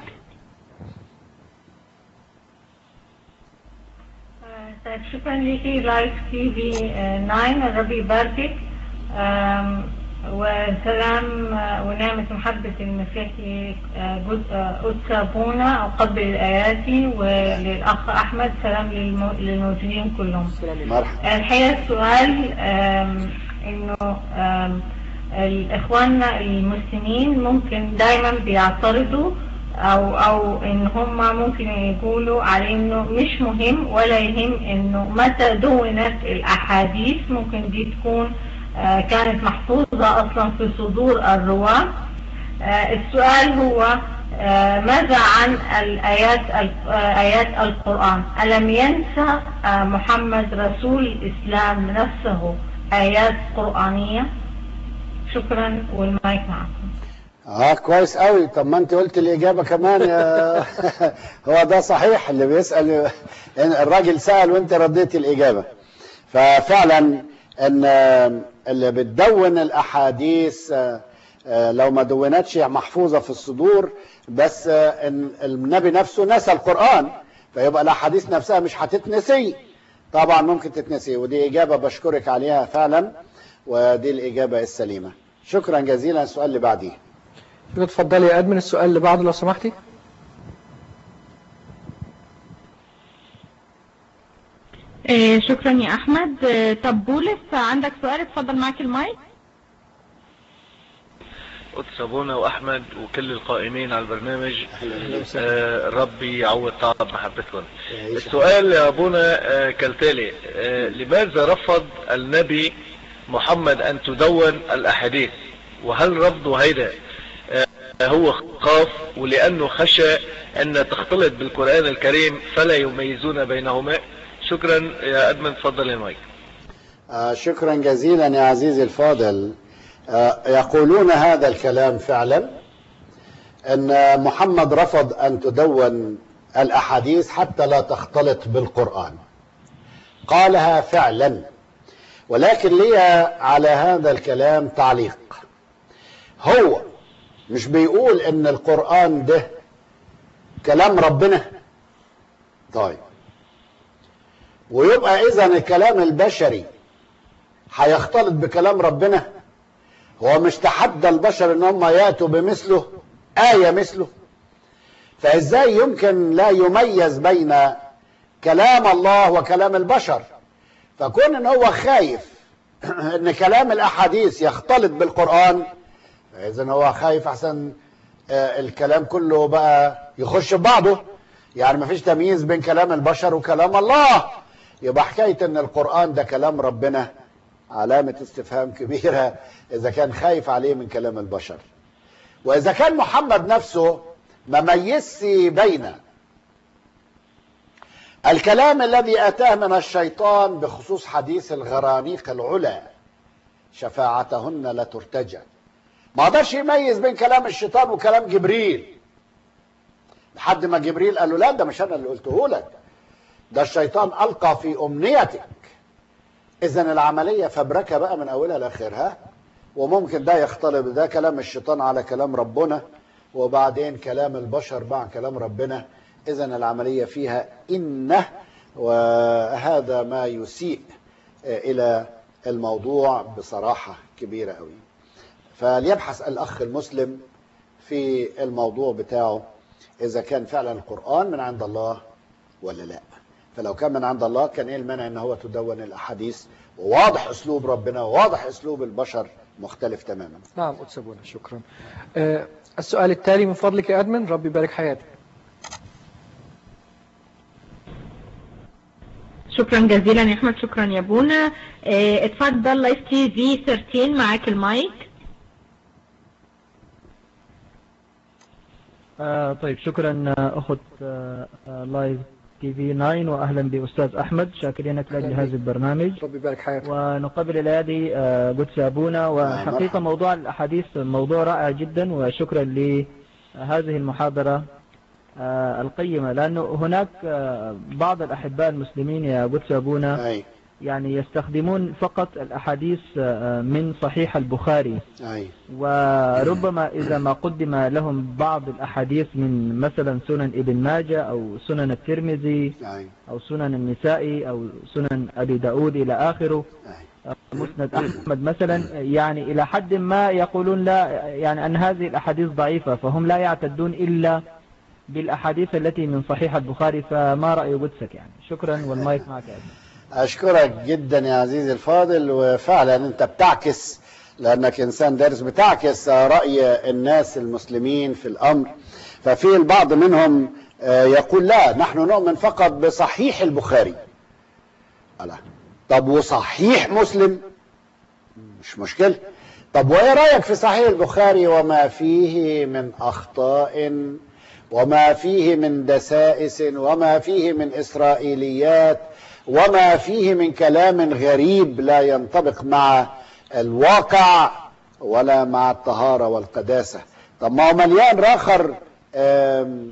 طيب شكرا ليكي لايف تي في 9 الرب يباركك آم، وسلام آه، ونعمة محبة المسيح آه، جزء آه، قدس أبونا أقبل الآيات وللأخ أحمد سلام للمو- للموجودين كلهم مرحبا الحقيقة السؤال آم، إنه آم، الإخواننا المسلمين ممكن دايما بيعترضوا أو أو إن هم ممكن يقولوا على إنه مش مهم ولا يهم إنه متى دونت الأحاديث ممكن دي تكون آه، كانت محفوظة أصلا في صدور الرواة آه، السؤال هو آه، ماذا عن الآيات ال- آه، آيات القرآن ألم ينسى آه، محمد رسول الإسلام نفسه آيات قرآنية شكرا والمايك معكم اه كويس قوي طب ما انت قلت الاجابه كمان يا هو ده صحيح اللي بيسال إن الراجل سال وانت رديت الاجابه ففعلا ان اللي بتدون الاحاديث آه، آه، لو ما دونتش محفوظه في الصدور بس آه، ان النبي نفسه نسى القران فيبقى الاحاديث نفسها مش هتتنسي طبعا ممكن تتنسي ودي اجابه بشكرك عليها فعلا ودي الاجابه السليمه شكرا جزيلا السؤال اللي بعديه اتفضلي يا ادمن السؤال اللي بعده لو سمحتي آه، شكرا يا احمد آه، طب بولس عندك سؤال اتفضل معاك المايك قدس ابونا واحمد وكل القائمين على البرنامج آه ربي يعوض تعب محبتكم السؤال يا ابونا آه كالتالي آه لماذا رفض النبي محمد ان تدون الاحاديث وهل رفضه هيدا آه هو خاف ولانه خشى ان تختلط بالقران الكريم فلا يميزون بينهما شكرا يا ادمن تفضل يا مايك آه، شكرا جزيلا يا عزيزي الفاضل آه، يقولون هذا الكلام فعلا ان محمد رفض ان تدون الاحاديث حتى لا تختلط بالقران قالها فعلا ولكن لي على هذا الكلام تعليق هو مش بيقول ان القران ده كلام ربنا طيب ويبقى اذا الكلام البشري هيختلط بكلام ربنا هو مش تحدى البشر ان هم ياتوا بمثله آية مثله فازاي يمكن لا يميز بين كلام الله وكلام البشر فكون ان هو خايف ان كلام الاحاديث يختلط بالقرآن اذا هو خايف احسن آه، الكلام كله بقى يخش في بعضه يعني مفيش تمييز بين كلام البشر وكلام الله يبقى حكاية ان القرآن ده كلام ربنا علامة استفهام كبيرة اذا كان خايف عليه من كلام البشر واذا كان محمد نفسه ما ميزش بين الكلام الذي اتاه من الشيطان بخصوص حديث الغرانيق العلا شفاعتهن لا ترتجى ما قدرش يميز بين كلام الشيطان وكلام جبريل لحد ما جبريل قال له لا ده مش انا اللي قلته لك ده الشيطان القى في امنيتك اذا العمليه فبركه بقى من اولها لاخرها وممكن ده يختلط ده كلام الشيطان على كلام ربنا وبعدين كلام البشر مع كلام ربنا اذا العمليه فيها انه وهذا ما يسيء الى الموضوع بصراحه كبيره قوي فليبحث الاخ المسلم في الموضوع بتاعه اذا كان فعلا القران من عند الله ولا لا فلو كان من عند الله كان ايه المانع ان هو تدون الاحاديث وواضح اسلوب ربنا وواضح اسلوب البشر مختلف تماما نعم قدس أبونا شكرا آه، السؤال التالي من فضلك يا أدمن ربي يبارك حياتك شكرا جزيلا يا احمد شكرا يا بونا اه، اتفضل لايف تي في 13 معاك المايك آه طيب شكرا آه، أخت آه آه، لايف تي في 9 وأهلا بأستاذ أحمد شاكرينك لأجل أهلا هذا بك. البرنامج ربي يبارك حياتك ونقبل الأيادي آه، قدس أبونا مرحبا. وحقيقة موضوع الأحاديث موضوع رائع جدا وشكرا لهذه المحاضرة آه، القيمة لأنه هناك آه، بعض الأحباء المسلمين يا قدس أبونا اي يعني يستخدمون فقط الأحاديث آه، من صحيح البخاري اي وربما إذا ما قدم لهم بعض الأحاديث من مثلا سنن ابن ماجه أو سنن الترمذي اي أو سنن النسائي أو سنن أبي داود إلى آخره اي مسند أحمد مثلا يعني إلى حد ما يقولون لا يعني أن هذه الأحاديث ضعيفة فهم لا يعتدون إلا بالأحاديث التي من صحيح البخاري فما رأي قدسك يعني شكرا والمايك معك يا أبي. اشكرك جدا يا عزيزي الفاضل وفعلا انت بتعكس لانك انسان دارس بتعكس راي الناس المسلمين في الامر ففي البعض منهم آه، يقول لا نحن نؤمن فقط بصحيح البخاري ألا. طب وصحيح مسلم مش مشكله طب وايه رايك في صحيح البخاري وما فيه من اخطاء وما فيه من دسائس وما فيه من اسرائيليات وما فيه من كلام غريب لا ينطبق مع الواقع ولا مع الطهارة والقداسة طب ما هو مليان راخر آم،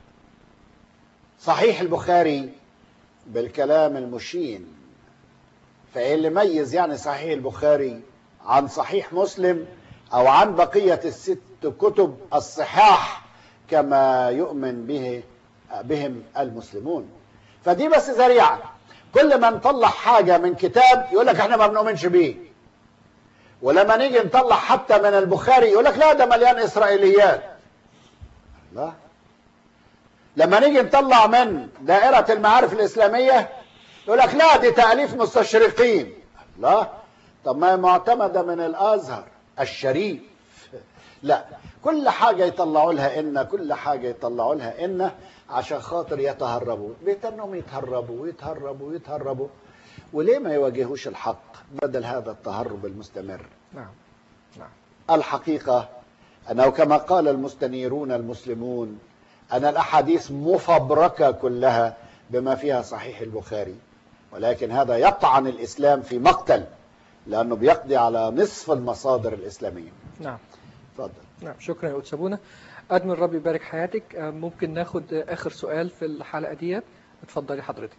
صحيح البخاري بالكلام المشين فايه اللي ميز يعني صحيح البخاري عن صحيح مسلم او عن بقية الست كتب الصحاح كما يؤمن به بهم المسلمون فدي بس ذريعة كل ما نطلع حاجة من كتاب يقول لك احنا ما بنؤمنش بيه ولما نيجي نطلع حتى من البخاري يقول لك لا ده مليان اسرائيليات لا لما نيجي نطلع من دائرة المعارف الإسلامية يقول لك لا دي تأليف مستشرقين لا طب ما هي معتمدة من الأزهر الشريف لا كل حاجة يطلعوا لها إن كل حاجة يطلعوا لها إن عشان خاطر يتهربوا بيتنهم يتهربوا ويتهربوا ويتهربوا وليه ما يواجهوش الحق بدل هذا التهرب المستمر نعم نعم الحقيقة أنه كما قال المستنيرون المسلمون أن الأحاديث مفبركة كلها بما فيها صحيح البخاري ولكن هذا يطعن الإسلام في مقتل لأنه بيقضي على نصف المصادر الإسلامية نعم تفضل نعم شكرا يا أستاذ سابونا أدمن ربي يبارك حياتك آه، ممكن ناخد آه، آخر سؤال في الحلقة ديت اتفضلي حضرتك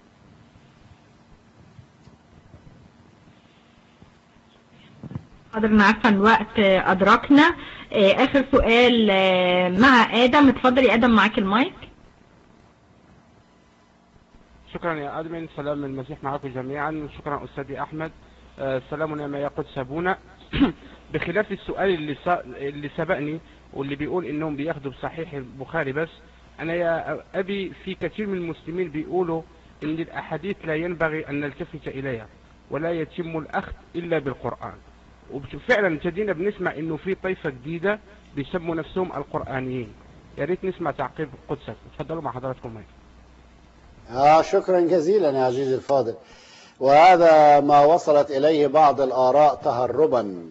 حاضر أنا عارفة إن الوقت آه، أدركنا آه، آخر سؤال آه، مع آدم اتفضل يا آدم معاك المايك شكرا يا أدمن سلام المسيح معكم جميعا شكرا أستاذي أحمد آه، سلام ما يقود سابونا بخلاف السؤال اللي سا- اللي سبقني واللي بيقول إنهم بياخدوا بصحيح البخاري بس أنا يا أبي في كثير من المسلمين بيقولوا إن الأحاديث لا ينبغي أن نلتفت إليها ولا يتم الأخذ إلا بالقرآن وفعلا ابتدينا بنسمع إنه في طائفة جديدة بيسموا نفسهم القرآنيين يا ريت نسمع تعقيب قدسك اتفضلوا مع حضراتكم معي آه شكرا جزيلا يا عزيزي الفاضل وهذا ما وصلت إليه بعض الآراء تهربا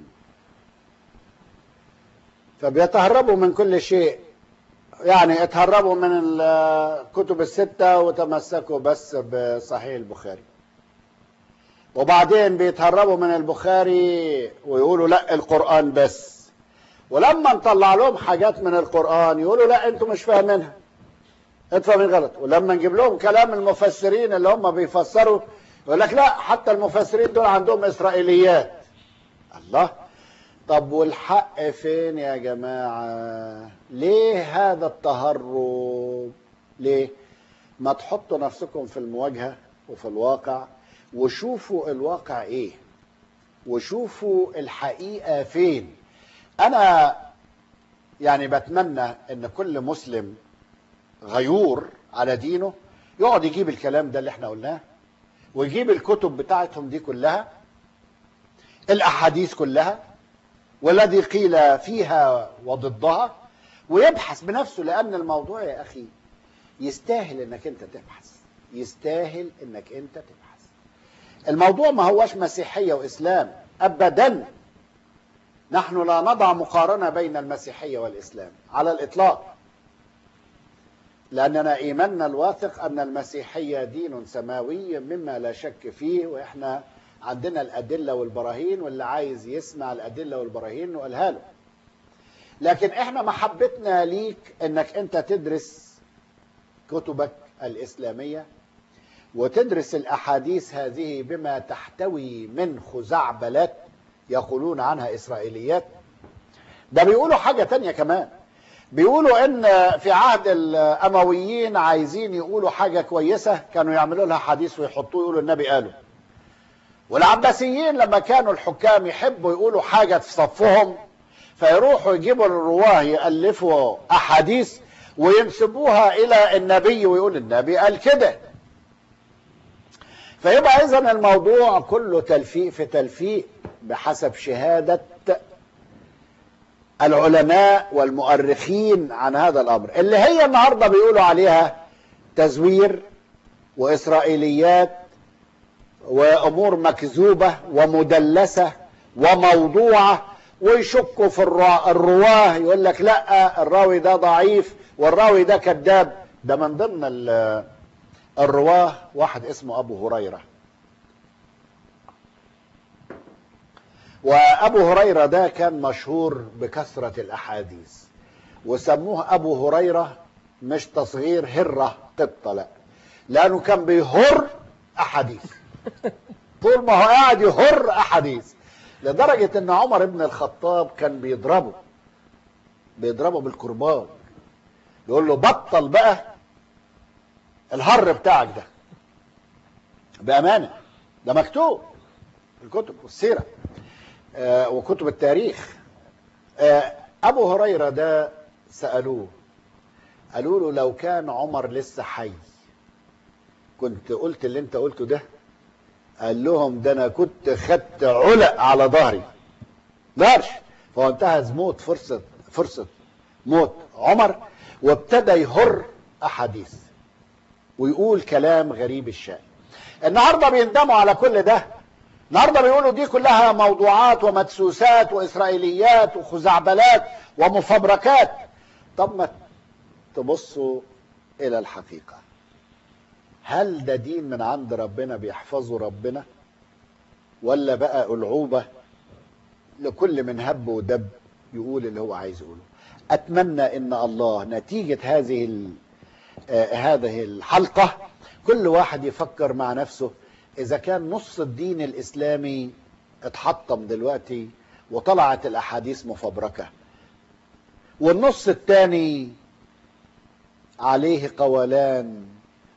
فبيتهربوا من كل شيء يعني اتهربوا من الكتب الستة وتمسكوا بس بصحيح البخاري وبعدين بيتهربوا من البخاري ويقولوا لا القرآن بس ولما نطلع لهم حاجات من القرآن يقولوا لا انتوا مش فاهمينها انتوا فاهمين غلط ولما نجيب لهم كلام المفسرين اللي هم بيفسروا يقول لك لا حتى المفسرين دول عندهم اسرائيليات الله طب والحق فين يا جماعة ليه هذا التهرب ليه ما تحطوا نفسكم في المواجهة وفي الواقع وشوفوا الواقع ايه وشوفوا الحقيقة فين انا يعني بتمنى ان كل مسلم غيور على دينه يقعد يجيب الكلام ده اللي احنا قلناه ويجيب الكتب بتاعتهم دي كلها الاحاديث كلها والذي قيل فيها وضدها ويبحث بنفسه لان الموضوع يا اخي يستاهل انك انت تبحث يستاهل انك انت تبحث الموضوع ما هوش مسيحية واسلام ابدا نحن لا نضع مقارنة بين المسيحية والاسلام على الاطلاق لأننا إيماننا الواثق أن المسيحية دين سماوي مما لا شك فيه وإحنا عندنا الأدلة والبراهين واللي عايز يسمع الأدلة والبراهين نقولها له لكن إحنا محبتنا ليك أنك أنت تدرس كتبك الإسلامية وتدرس الأحاديث هذه بما تحتوي من خزعبلات يقولون عنها إسرائيليات ده بيقولوا حاجة تانية كمان بيقولوا ان في عهد الامويين عايزين يقولوا حاجه كويسه كانوا يعملوا لها حديث ويحطوه يقولوا النبي قاله والعباسيين لما كانوا الحكام يحبوا يقولوا حاجه في صفهم فيروحوا يجيبوا الرواه يالفوا احاديث وينسبوها الى النبي ويقول النبي قال كده فيبقى اذا الموضوع كله تلفيق في تلفيق بحسب شهاده العلماء والمؤرخين عن هذا الامر اللي هي النهارده بيقولوا عليها تزوير واسرائيليات وامور مكذوبه ومدلسه وموضوعه ويشكوا في الروا- الرواه يقول لك لا الراوي ده ضعيف والراوي ده كذاب ده من ضمن ال- الرواه واحد اسمه ابو هريره وأبو هريرة ده كان مشهور بكثرة الأحاديث وسموه أبو هريرة مش تصغير هرة قطة لا لأنه كان بيهر أحاديث طول ما هو قاعد يهر أحاديث لدرجة أن عمر بن الخطاب كان بيضربه بيضربه بالكرباج يقول له بطل بقى الهر بتاعك ده بأمانة ده مكتوب في الكتب والسيرة آه وكتب التاريخ آه أبو هريرة ده سألوه قالوا له لو كان عمر لسه حي كنت قلت اللي انت قلته ده قال لهم ده انا كنت خدت علق على ظهري دارش فهو انتهز موت فرصة فرصة موت عمر وابتدى يهر احاديث ويقول كلام غريب الشأن النهارده بيندموا على كل ده النهارده بيقولوا دي كلها موضوعات ومدسوسات واسرائيليات وخزعبلات ومفبركات طب ما تبصوا الى الحقيقه هل ده دين من عند ربنا بيحفظه ربنا ولا بقى ألعوبة لكل من هب ودب يقول اللي هو عايز يقوله أتمنى إن الله نتيجة هذه ال- آه، هذه الحلقة كل واحد يفكر مع نفسه إذا كان نص الدين الإسلامي اتحطم دلوقتي وطلعت الأحاديث مفبركة والنص الثاني عليه قولان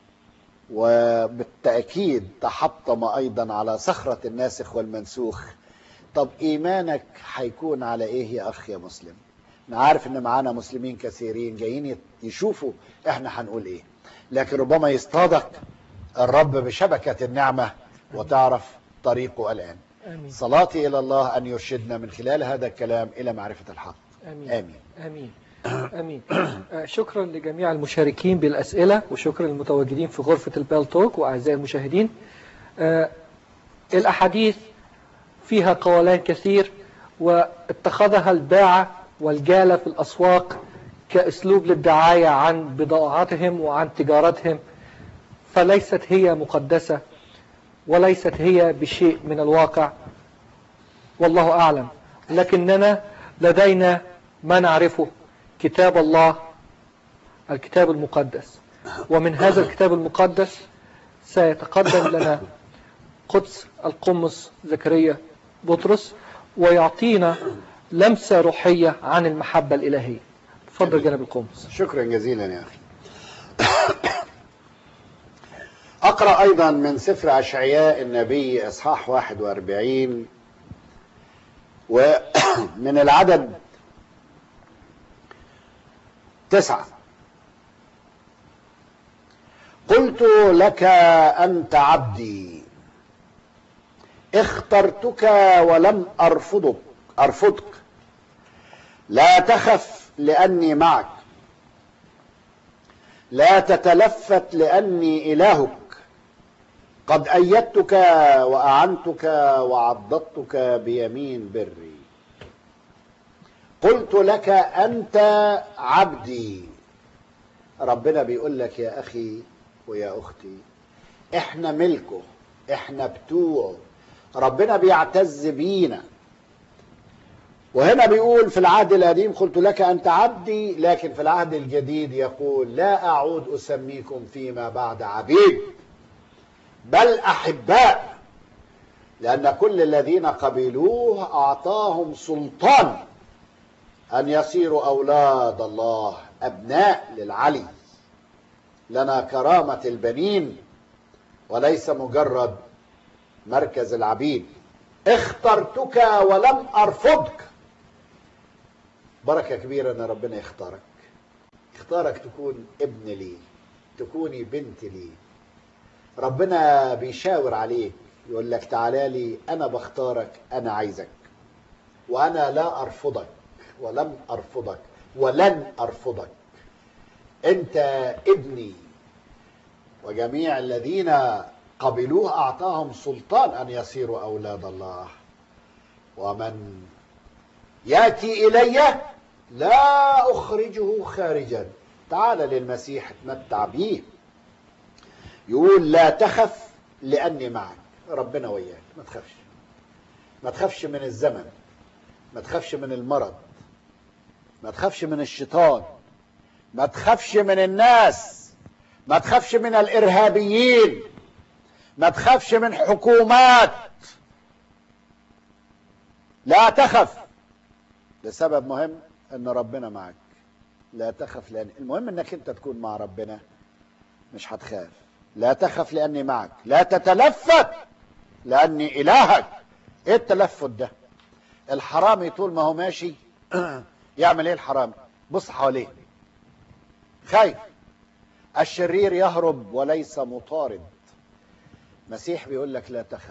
وبالتأكيد تحطم أيضا على صخرة الناسخ والمنسوخ طب إيمانك هيكون على إيه يا أخ يا مسلم أنا عارف إن معانا مسلمين كثيرين جايين يت- يشوفوا إحنا هنقول إيه لكن ربما يصطادك الرب بشبكة النعمة وتعرف طريقه الآن آمين صلاتي إلى الله أن يرشدنا من خلال هذا الكلام إلى معرفة الحق آمين آمين آمين آمين آه، شكرا لجميع المشاركين بالأسئلة وشكرا للمتواجدين في غرفة البال توك وأعزائي المشاهدين آه، الأحاديث فيها قولان كثير واتخذها الباعة والجالة في الأسواق كأسلوب للدعاية عن بضاعتهم وعن تجارتهم فليست هي مقدسة وليست هي بشيء من الواقع والله أعلم لكننا لدينا ما نعرفه كتاب الله الكتاب المقدس ومن هذا الكتاب المقدس سيتقدم لنا قدس القمص زكريا بطرس ويعطينا لمسة روحية عن المحبة الإلهية تفضل جناب القمص شكرا جزيلا يا أخي أقرأ أيضا من سفر أشعياء النبي إصحاح 41 ومن العدد تسعة قلت لك أنت عبدي اخترتك ولم أرفضك أرفضك لا تخف لأني معك لا تتلفت لأني إلهك قد أيدتك وأعنتك وعضدتك بيمين بري قلت لك أنت عبدي ربنا بيقول لك يا أخي ويا أختي إحنا ملكه إحنا بتوعه ربنا بيعتز بينا وهنا بيقول في العهد القديم قلت لك أنت عبدي لكن في العهد الجديد يقول لا أعود أسميكم فيما بعد عبيد بل أحباء لأن كل الذين قبلوه أعطاهم سلطان أن يصيروا أولاد الله أبناء للعلي لنا كرامة البنين وليس مجرد مركز العبيد اخترتك ولم أرفضك بركة كبيرة أن ربنا يختارك اختارك تكون ابن لي تكوني بنت لي ربنا بيشاور عليك يقول لك تعالى لي أنا بختارك أنا عايزك وأنا لا أرفضك ولم أرفضك ولن أرفضك أنت ابني وجميع الذين قبلوه أعطاهم سلطان أن يصيروا أولاد الله ومن يأتي إلي لا أخرجه خارجا تعال للمسيح اتمتع بيه يقول لا تخف لأني معك ربنا وياك ما تخافش ما تخافش من الزمن ما تخافش من المرض ما تخافش من الشيطان ما تخافش من الناس ما تخافش من الارهابيين ما تخافش من حكومات لا تخف لسبب مهم ان ربنا معك لا تخف لان المهم انك انت تكون مع ربنا مش هتخاف لا تخف لاني معك لا تتلفت لاني الهك ايه التلفت ده الحرامي طول ما هو ماشي يعمل ايه الحرامي بص حواليه خايف الشرير يهرب وليس مطارد مسيح بيقول لك لا تخف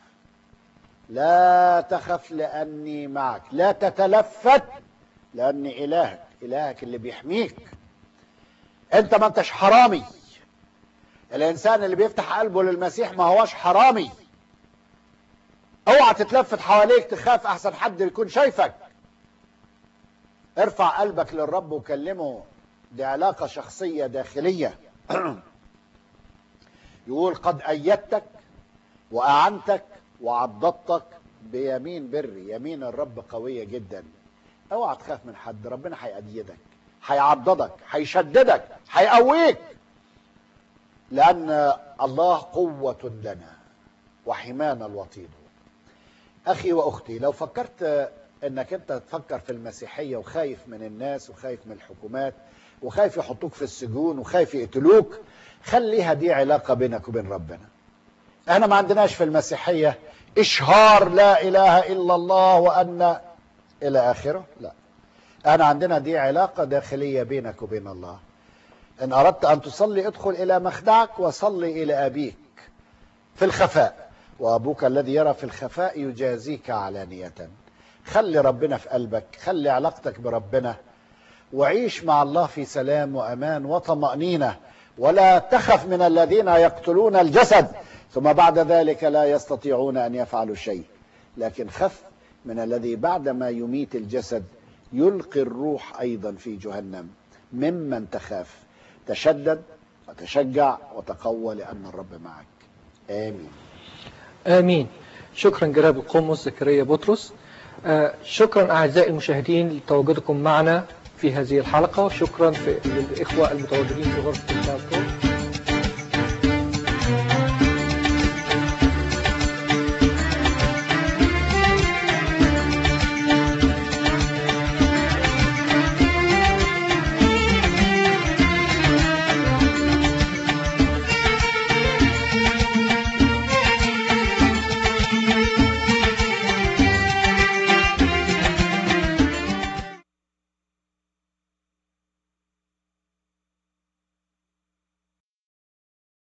لا تخف لاني معك لا تتلفت لاني الهك الهك اللي بيحميك انت ما انتش حرامي الانسان اللي بيفتح قلبه للمسيح ما هوش حرامي اوعى تتلفت حواليك تخاف احسن حد يكون شايفك ارفع قلبك للرب وكلمه دي علاقة شخصية داخلية يقول قد أيدتك وأعنتك وعضدتك بيمين بري يمين الرب قوية جدا اوعى تخاف من حد ربنا هيأيدك هيعضدك هيشددك هيقويك لأن الله قوة لنا وحمانا الوطيد أخي وأختي لو فكرت انك انت تفكر في المسيحية وخايف من الناس وخايف من الحكومات وخايف يحطوك في السجون وخايف يقتلوك خليها دي علاقة بينك وبين ربنا احنا ما عندناش في المسيحية اشهار لا اله الا الله وان الى اخره لا انا عندنا دي علاقة داخلية بينك وبين الله ان اردت ان تصلي ادخل الى مخدعك وصلي الى ابيك في الخفاء وابوك الذي يرى في الخفاء يجازيك علانية خلي ربنا في قلبك خلي علاقتك بربنا وعيش مع الله في سلام وامان وطمانينه ولا تخف من الذين يقتلون الجسد ثم بعد ذلك لا يستطيعون ان يفعلوا شيء لكن خف من الذي بعدما يميت الجسد يلقي الروح ايضا في جهنم ممن تخاف تشدد وتشجع وتقوى لان الرب معك امين آمين شكرا جناب القمص زكريا بطرس آه، شكرا أعزائي المشاهدين لتواجدكم معنا في هذه الحلقة وشكرا في للإخوة المتواجدين في غرفة البالكون